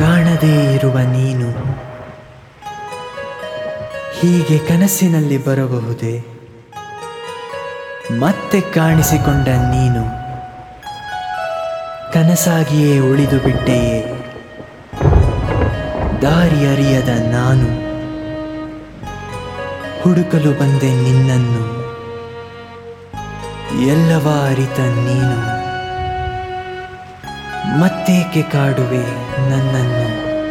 ಕಾಣದೇ ಇರುವ ನೀನು ಹೀಗೆ ಕನಸಿನಲ್ಲಿ ಬರಬಹುದೇ ಮತ್ತೆ ಕಾಣಿಸಿಕೊಂಡ ನೀನು ಕನಸಾಗಿಯೇ ಉಳಿದು ಬಿಟ್ಟೆಯೇ ದಾರಿ ಅರಿಯದ ನಾನು ಹುಡುಕಲು ಬಂದೆ ನಿನ್ನನ್ನು ಎಲ್ಲವ ಅರಿತ ನೀನು ಮತ್ತೇಕೆ ಕಾಡುವೆ ನನ್ನನ್ನು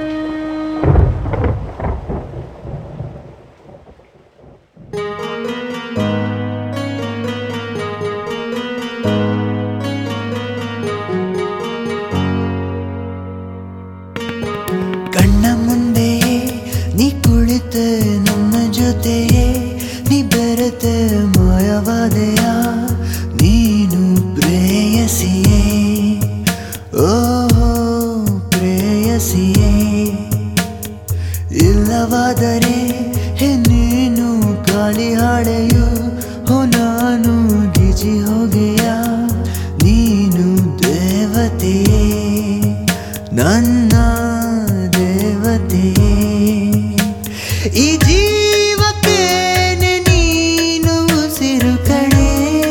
ಕಣ್ಣ ಮುಂದೆಯೇ ನೀ ಕುಳಿತ ನನ್ನ ಜೊತೆಯೇ ನೀ ಬೆರೆತ ಮಾಯವಾದೆಯ ನೀನು ಪ್ರೇಯಸಿಯೇ ಓಹೋ ಪ್ರೇಯಸಿಯೇ ಇಲ್ಲವಾದರೆ ಹೇ ನೀನು ಗಾಳಿ ಹಾಡೆಯು ಹೋ ನಾನು ಗಿಜಿ ಹೋಗೆಯ ನೀನು ದೇವತೆಯೇ ನನ್ನ ದೇವತೆಯೇ ಈ ಜೀವಕ್ಕೆ ನೀನು ಉಸಿರು ಕಣೆ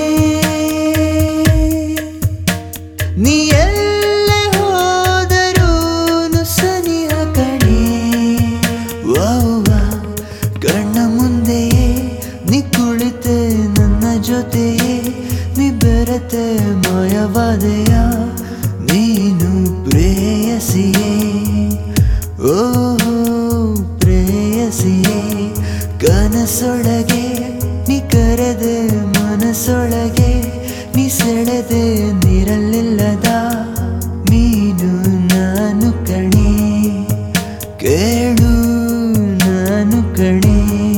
ನೀ ಎಲ್ಲೇ ಹೋದರೂ ಸನಿಹ ಕಣೆ ವಾವ್ ವಾವ್. ಕಣ್ಣ ಮುಂದೆಯೇ ನೀ ಕುಳಿತೆ ನನ್ನ ಜೊತೆಯೇ ನೀ ಬೆರೆತೆ ಮಾಯವಾದೆಯ ನೀನು ಪ್ರೇಯಸಿಯೇ ಓಹೋ ಪ್ರೇಯಸಿಯೇ ಕನಸೊಳಗೆ ನೀ ಕರೆದೆ ಮನಸ್ಸೊಳಗೆ ನೀ ಸೆಳೆದೆ ನಿರಲಿಲ್ಲದ ನೀನು ನಾನು ಕಣೆ ಕೇಳು ನಾನು ಕಣೆ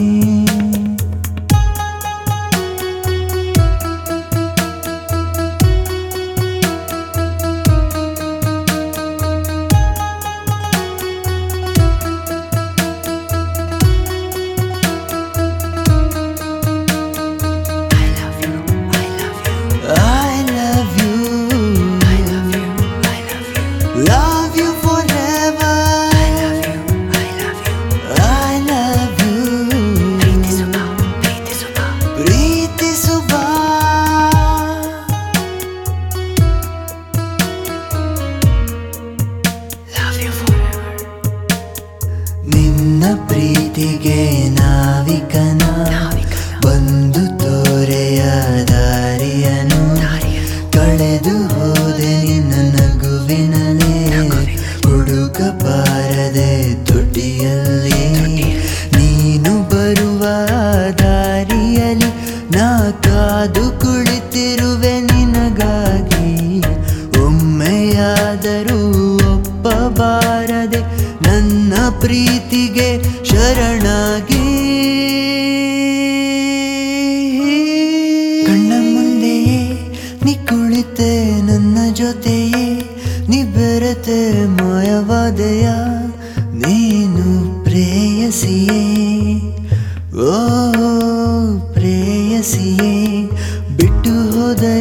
I love you. I love you. I love you. Love you forever. I love you. I love you. I love you. ಪ್ರೀತಿ ಸುಬಾ ನಿನ್ನ ಪ್ರೀತಿಗೆ ನಾವಿಕನ ಬಂದು ತೋರೆಯ ದಾರಿಯನು ಕಳೆದು ಹೋದೆ ನಿನ್ನ ನಗುವಿನಲೇ ಹುಡುಕ ಬಾರದೆ ತೊಟ್ಟಿಯಲ್ಲಿ ನೀನು ಬರುವ ದಾರಿಯಲ್ಲಿ ನಾ ಕಾದು ಕುಳಿತಿರುವೆ ನಿನಗಾಗಿ ಒಮ್ಮೆಯಾದರೂ ಒಪ್ಪಬಾರದೆ ನನ್ನ ಪ್ರೀತಿಗೆ ಶರಣಾಗಿ ಕಣ್ಣ ಮುಂದೆಯೇ ನೀ ಕುಳಿತೆ ನನ್ನ ಜೊತೆಯೇ ನೀ ಬೆರೆತೆ ಮಾಯವಾದೆಯ ನೀನು ಪ್ರೇಯಸಿಯೇ ಓ ಪ್ರೇಯಸಿಯೇ ಬಿಟ್ಟು ಹೋದ